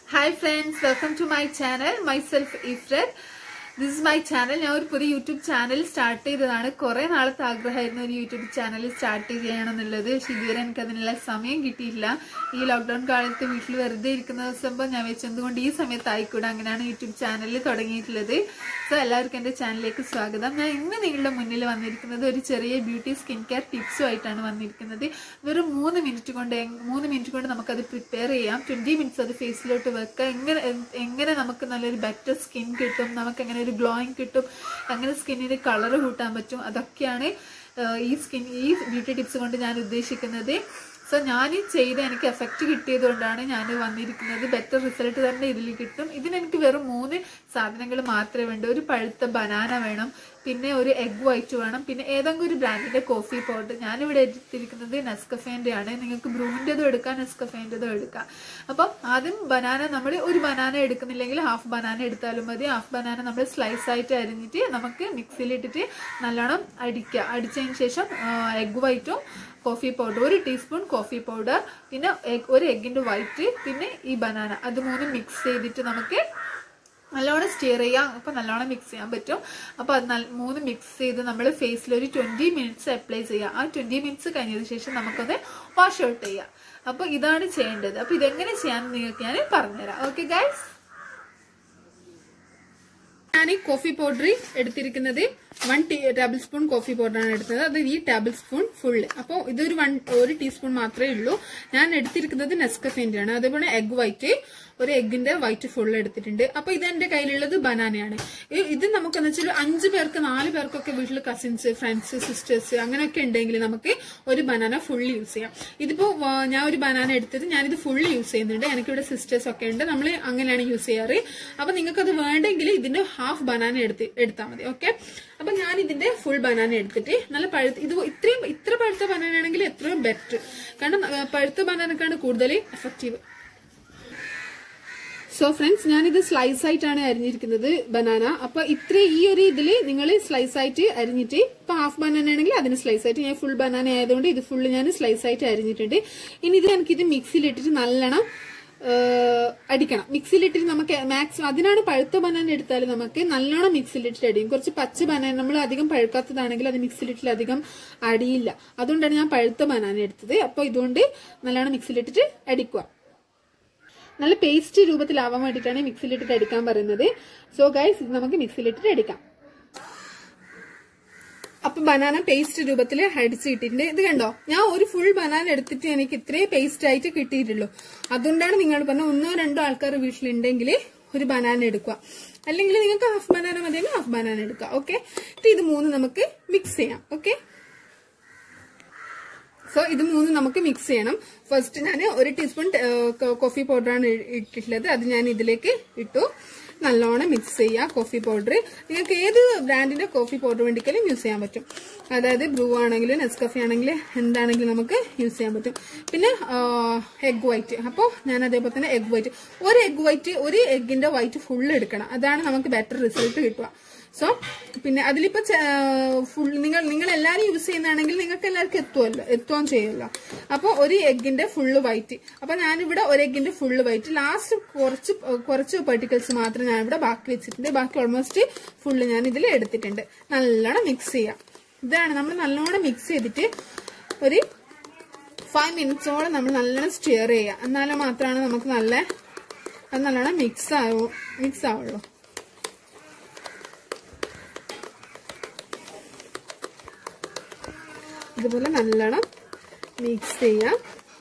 hi friends welcome to my channel myself Ifrat this is my channel ഞാൻ ഒരു പുതിയ YouTube channel start ചെയ്തതാണ് കുറെ നാളത്തെ ആഗ്രഹമായിരുന്നു ഒരു യൂട്യൂബ് ചാനൽ സ്റ്റാർട്ട് ചെയ്യണം എന്നുള്ളത് പക്ഷെ ഇതുവരെ എനിക്ക് അതിനുള്ള സമയം കിട്ടിയില്ല ഈ ലോക്ക്ഡൌൺ കാലത്ത് വീട്ടിൽ വെറുതെ ഇരിക്കുന്ന ദിവസം ഞാൻ വെച്ച് എന്തുകൊണ്ട് ഈ സമയത്ത് ആയിക്കൂടെ അങ്ങനെയാണ് യൂട്യൂബ് ചാനൽ തുടങ്ങിയിട്ടുള്ളത് സോ എല്ലാവർക്കും എൻ്റെ ചാനലിലേക്ക് സ്വാഗതം ഞാൻ ഇന്ന് നിങ്ങളുടെ മുന്നിൽ വന്നിരിക്കുന്നത് ഒരു ചെറിയ ബ്യൂട്ടി സ്കിൻ കെയർ ടിപ്സും ആയിട്ടാണ് വന്നിരിക്കുന്നത് വെറും മൂന്ന് മിനിറ്റ് കൊണ്ട് എങ്- മൂന്ന് മിനിറ്റ് കൊണ്ട് നമുക്കത് പ്രിപ്പയർ ചെയ്യാം ട്വൻറ്റി മിനിറ്റ്സ് അത് ഫേസിലോട്ട് വെക്കുക എങ്ങനെ എങ്ങനെ നമുക്ക് നല്ലൊരു ബെറ്റർ സ്കിൻ കിട്ടും നമുക്ക് എങ്ങനെ ഒരു ഗ്ലോയിങ് കിട്ടും എങ്ങനെ സ്കിന്നിന് കളർ കൂട്ടാൻ പറ്റും അതൊക്കെയാണ് ഏഹ്, ഈ സ്കിൻ ഈ ബ്യൂട്ടി ടിപ്സ് കൊണ്ട് ഞാൻ ഉദ്ദേശിക്കുന്നത് സോ ഞാൻ ചെയ്ത് എനിക്ക് എഫക്റ്റ് കിട്ടിയത് കൊണ്ടാണ് ഞാൻ വന്നിരിക്കുന്നത് ബെറ്റർ റിസൾട്ട് തന്നെ ഇതിൽ കിട്ടും ഇതിന് എനിക്ക് വെറും മൂന്ന് സാധനങ്ങൾ മാത്രമേ വേണ്ടൂ ഒരു പഴുത്ത ബനാന വേണം പിന്നെ ഒരു എഗ് വൈറ്റ് വേണം പിന്നെ ഏതെങ്കിലും ഒരു ബ്രാൻഡിന്റെ കോഫി പൗഡർ ഞാനിവിടെ എടുത്തിരിക്കുന്നത് നെസ്കഫേൻ്റെ ആണ് നിങ്ങൾക്ക് ബ്രൂവിൻ്റെതും എടുക്കാം നെസ്കഫേൻ്റെതും എടുക്കാം അപ്പം ആദ്യം ബനാന നമ്മൾ ഒരു ബനാന എടുക്കുന്നില്ലെങ്കിൽ ഹാഫ് ബനാന എടുത്താലും മതി ഹാഫ് ബനാന നമ്മൾ സ്ലൈസ് ആയിട്ട് അരിഞ്ഞിട്ട് നമുക്ക് മിക്സിയിലിട്ടിട്ട് നല്ലോണം അടിക്കുക അടിച്ചതിന് ശേഷം എഗ് വൈറ്റും കോഫി പൗഡർ ഒരു ടീസ്പൂൺ കോഫി പൗഡർ പിന്നെ egg- ഒരു എഗ്ഗിൻ്റെ വൈറ്റ് പിന്നെ ഈ ബനാന അത് മൂന്നും മിക്സ് ചെയ്തിട്ട് നമുക്ക് നല്ലോണം സ്റ്റിയർ ചെയ്യാം അപ്പോൾ നല്ലോണം മിക്സ് ചെയ്യാൻ പറ്റും അപ്പോൾ അത് നല്ല മൂന്ന് മിക്സ് ചെയ്ത് നമ്മൾ ഫേസിൽ ഒരു ട്വൻറ്റി മിനിറ്റ്സ് അപ്ലൈ ചെയ്യുക ആ ട്വൻറ്റി മിനിറ്റ്സ് കഴിഞ്ഞതിന് ശേഷം നമുക്കത് വാഷ് ഔട്ട് ചെയ്യാം അപ്പോൾ ഇതാണ് ചെയ്യേണ്ടത് അപ്പോൾ ഇതെങ്ങനെ ചെയ്യാമെന്ന് നിങ്ങൾക്ക് ഞാൻ പറഞ്ഞുതരാം ഓക്കെ ഗൈസ് ഞാൻ ഈ കോഫി പൗഡർ എടുത്തിരിക്കുന്നത് one tea tablespoon coffee പൗഡറാണ് എടുത്തത് അത് ഈ ടേബിൾ സ്പൂൺ ഫുള്ള് അപ്പോൾ ഇതൊരു വൺ ഒരു ടീസ്പൂൺ മാത്രമേ ഉള്ളൂ ഞാൻ എടുത്തിരിക്കുന്നത് നെസ്കഫേൻ്റെ ആണ് അതേപോലെ എഗ് വൈറ്റ് ഒരു എഗ്ഗിന്റെ വൈറ്റ് ഫുൾ എടുത്തിട്ടുണ്ട് അപ്പൊ ഇത് എന്റെ കയ്യിലുള്ളത് ബനാനയാണ് ഇ- ഇത് നമുക്കെന്ന് വെച്ചാൽ അഞ്ച് പേർക്ക് നാല് പേർക്കൊക്കെ വീട്ടിൽ കസിൻസ് ഫ്രണ്ട്സ് സിസ്റ്റേഴ്സ് അങ്ങനെയൊക്കെ ഉണ്ടെങ്കിൽ നമുക്ക് ഒരു ബനാന ഫുൾ യൂസ് ചെയ്യാം ഇതിപ്പോ ആ, ഞാൻ ഒരു ബനാന എടുത്തത് ഞാനിത് ഫുൾ യൂസ് ചെയ്യുന്നുണ്ട് എനിക്കിവിടെ സിസ്റ്റേഴ്സ് ഒക്കെ ഉണ്ട് നമ്മൾ അങ്ങനെയാണ് യൂസ് ചെയ്യാറ് അപ്പൊ നിങ്ങൾക്ക് അത് വേണ്ടെങ്കിൽ ഇതിന്റെ ഹാഫ് ബനാന എടുത്ത് എടുത്താൽ മതി ഓക്കെ അപ്പൊ ഞാൻ ഇതിന്റെ ഫുൾ ബനാന എടുത്തിട്ട് നല്ല പഴുത്ത ഇത് ഇത്രയും ഇത്ര പഴുത്ത ബനാന ആണെങ്കിൽ എത്രയും ബെറ്റർ കാരണം ആ, പഴുത്ത ബനാനക്കാണ് കൂടുതൽ എഫക്റ്റീവ് സോ ഫ്രണ്ട്സ് ഞാനിത് സ്ലൈസ് ആയിട്ടാണ് അരിഞ്ഞിരിക്കുന്നത് ബനാന അപ്പൊ ഇത്ര ഈ ഒരു ഇതില് നിങ്ങൾ സ്ലൈസ് ആയിട്ട് അരിഞ്ഞിട്ട് ഇപ്പൊ ഹാഫ് ബനാന ആണെങ്കിൽ അതിന് സ്ലൈസ് ആയിട്ട് ഞാൻ ഫുൾ ബനാന ആയതുകൊണ്ട് ഇത് ഫുള്ള് ഞാൻ സ്ലൈസ് ആയിട്ട് അരിഞ്ഞിട്ടുണ്ട് ഇനി ഇത് എനിക്കിത് മിക്സിയിലിട്ടിട്ട് നല്ലോണം ഏഹ്, അടിക്കണം മിക്സിയിലിട്ടിട്ട് നമുക്ക് മാക്സിമം അതിനാണ് പഴുത്ത ബനാന എടുത്താൽ നമുക്ക് നല്ലോണം മിക്സിയിലിട്ടിട്ട് അടിയും കുറച്ച് പച്ച ബനാന നമ്മൾ അധികം പഴുക്കാത്തതാണെങ്കിൽ അത് മിക്സിയിലിട്ടിട്ട് അധികം അടിയില്ല അതുകൊണ്ടാണ് ഞാൻ പഴുത്ത ബനാന എടുത്തത് അപ്പോൾ ഇതുകൊണ്ട് നല്ലോണം മിക്സിയിലിട്ടിട്ട് അടിക്കുക നല്ല പേസ്റ്റ് രൂപത്തിലാവാൻ വേണ്ടിയിട്ടാണ് മിക്സിയിലിട്ടിട്ട് അടിക്കാൻ പറയുന്നത് സോ ഗൈസ് ഇത് നമുക്ക് മിക്സിയിലിട്ടിട്ട് അടിക്കാം അപ്പൊ ബനാന പേസ്റ്റ് രൂപത്തിൽ അടിച്ച് കിട്ടിയിട്ടുണ്ട് ഇത് കണ്ടോ ഞാൻ ഒരു ഫുൾ ബനാന എടുത്തിട്ട് എനിക്ക് ഇത്രേ പേസ്റ്റ് ആയിട്ട് കിട്ടിയിട്ടുള്ളൂ അതുകൊണ്ടാണ് നിങ്ങൾ പറഞ്ഞ ഒന്നോ രണ്ടോ ആൾക്കാർ വീട്ടിലുണ്ടെങ്കിൽ ഒരു ബനാന എടുക്കുക അല്ലെങ്കിൽ നിങ്ങൾക്ക് ഹാഫ് ബനാന മതിയെങ്കിൽ ഹാഫ് ബനാന എടുക്കുക ഓക്കെ ഇത് മൂന്ന് നമുക്ക് മിക്സ് ചെയ്യാം ഓക്കെ സോ ഇത് മൂന്ന് നമുക്ക് മിക്സ് ചെയ്യണം ഫസ്റ്റ് ഞാൻ ഒരു ടീസ്പൂൺ കോഫി പൗഡറാണ് ഇട്ടിട്ടുള്ളത് അത് ഞാൻ ഇതിലേക്ക് ഇട്ടു നല്ലോണം മിക്സ് ചെയ്യുക കോഫി പൗഡർ നിങ്ങൾക്ക് ഏത് ബ്രാൻഡിന്റെ കോഫി പൗഡർ വേണ്ടിക്കലും യൂസ് ചെയ്യാൻ പറ്റും അതായത് ബ്രൂ ആണെങ്കിലും നെസ്കഫി ആണെങ്കിലും എന്താണെങ്കിലും നമുക്ക് യൂസ് ചെയ്യാൻ പറ്റും പിന്നെ എഗ് വൈറ്റ് അപ്പോൾ ഞാൻ അതേപോലെ തന്നെ എഗ് വൈറ്റ് ഒരു എഗ് വൈറ്റ് ഒരു എഗ്ഗിന്റെ വൈറ്റ് ഫുൾ എടുക്കണം അതാണ് നമുക്ക് ബെറ്റർ റിസൾട്ട് കിട്ടുക സോ പിന്നെ അതിലിപ്പോ ഫുൾ നിങ്ങൾ നിങ്ങൾ എല്ലാവരും യൂസ് ചെയ്യുന്നതാണെങ്കിൽ നിങ്ങൾക്ക് എല്ലാവർക്കും എത്തുമല്ലോ എത്തുകയും ചെയ്യുമല്ലോ അപ്പോൾ ഒരു എഗ്ഗിന്റെ ഫുള്ള് വൈറ്റ് അപ്പൊ ഞാനിവിടെ ഒരു എഗ്ഗിന്റെ ഫുള്ള് വൈറ്റ് ലാസ്റ്റ് കുറച്ച് കുറച്ച് പെർട്ടിക്കിൾസ് മാത്രം ഞാൻ ഇവിടെ ബാക്കി വെച്ചിട്ടുണ്ട് ബാക്കി ഓൾമോസ്റ്റ് ഫുള്ള് ഞാൻ ഇതിൽ എടുത്തിട്ടുണ്ട് നല്ലോണം മിക്സ് ചെയ്യാം ഇതാണ് നമ്മൾ നല്ലോണം മിക്സ് ചെയ്തിട്ട് ഒരു ഫൈവ് മിനിറ്റ്സോളം നമ്മൾ നല്ലോണം സ്റ്റിയർ ചെയ്യുക എന്നാലും മാത്രമാണ് നമുക്ക് നല്ല അത് നല്ലോണം മിക്സ് ആവും മിക്സ് ആവുള്ളൂ ഇതുപോലെ നല്ലോണം മിക്സ് ചെയ്യാം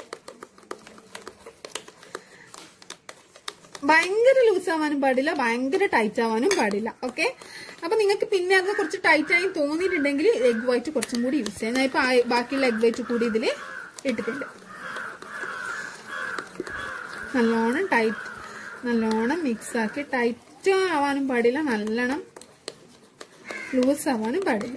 ഭയങ്കര ലൂസ് ആവാനും പാടില്ല ഭയങ്കര ടൈറ്റ് ആവാനും പാടില്ല ഓക്കെ അപ്പൊ നിങ്ങൾക്ക് പിന്നെ അത് കുറച്ച് ടൈറ്റ് ആയി തോന്നിയിട്ടുണ്ടെങ്കിൽ എഗ് വൈറ്റ് കുറച്ചും കൂടി യൂസ് ചെയ്യാം ഞാൻ ഇപ്പൊ ആ- ബാക്കിയുള്ള എഗ് വൈറ്റ് കൂടി ഇതിൽ ഇട്ടിട്ടുണ്ട് നല്ലോണം ടൈറ്റ് നല്ലോണം മിക്സ് ആക്കി ടൈറ്റ് ആവാനും പാടില്ല നല്ലോണം ലൂസ് ആവാനും പാടില്ല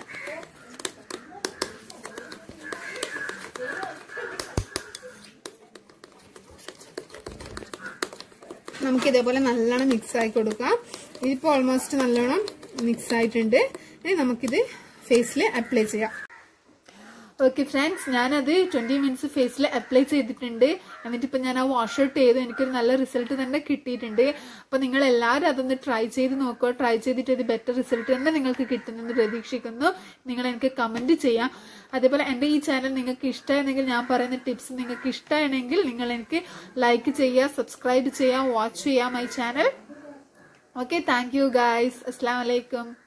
നമുക്ക് ഇതേപോലെ നല്ലോണം മിക്സ് ആക്കി കൊടുക്കാം ഇതിപ്പോൾ ഓൾമോസ്റ്റ് നല്ലോണം മിക്സ് ആയിട്ടുണ്ട് ഇനി നമുക്കിത് ഫേസിൽ അപ്ലൈ ചെയ്യാം ഓക്കെ ഫ്രണ്ട്സ് ഞാനത് ട്വന്റി മിനിറ്റ്സ് ഫേസിൽ അപ്ലൈ ചെയ്തിട്ടുണ്ട് എന്നിട്ട് ഇപ്പൊ ഞാൻ ആ വാഷ് ഔട്ട് ചെയ്ത് എനിക്കൊരു നല്ല റിസൾട്ട് തന്നെ കിട്ടിയിട്ടുണ്ട് അപ്പൊ നിങ്ങൾ എല്ലാവരും അതൊന്ന് ട്രൈ ചെയ്ത് നോക്കുക ട്രൈ ചെയ്തിട്ട് ഒരു ബെറ്റർ റിസൾട്ട് തന്നെ നിങ്ങൾക്ക് കിട്ടുമെന്ന് പ്രതീക്ഷിക്കുന്നു നിങ്ങൾ എനിക്ക് കമന്റ് ചെയ്യാം അതേപോലെ എൻ്റെ ഈ ചാനൽ നിങ്ങൾക്ക് ഇഷ്ടമായിരുന്നെങ്കിൽ ഞാൻ പറയുന്ന ടിപ്സ് നിങ്ങൾക്ക് ഇഷ്ടമാണെങ്കിൽ നിങ്ങൾ എനിക്ക് ലൈക്ക് ചെയ്യുക സബ്സ്ക്രൈബ് ചെയ്യുക വാച്ച് ചെയ്യുക my channel okay thank you guys അസ്സാം വലൈക്കും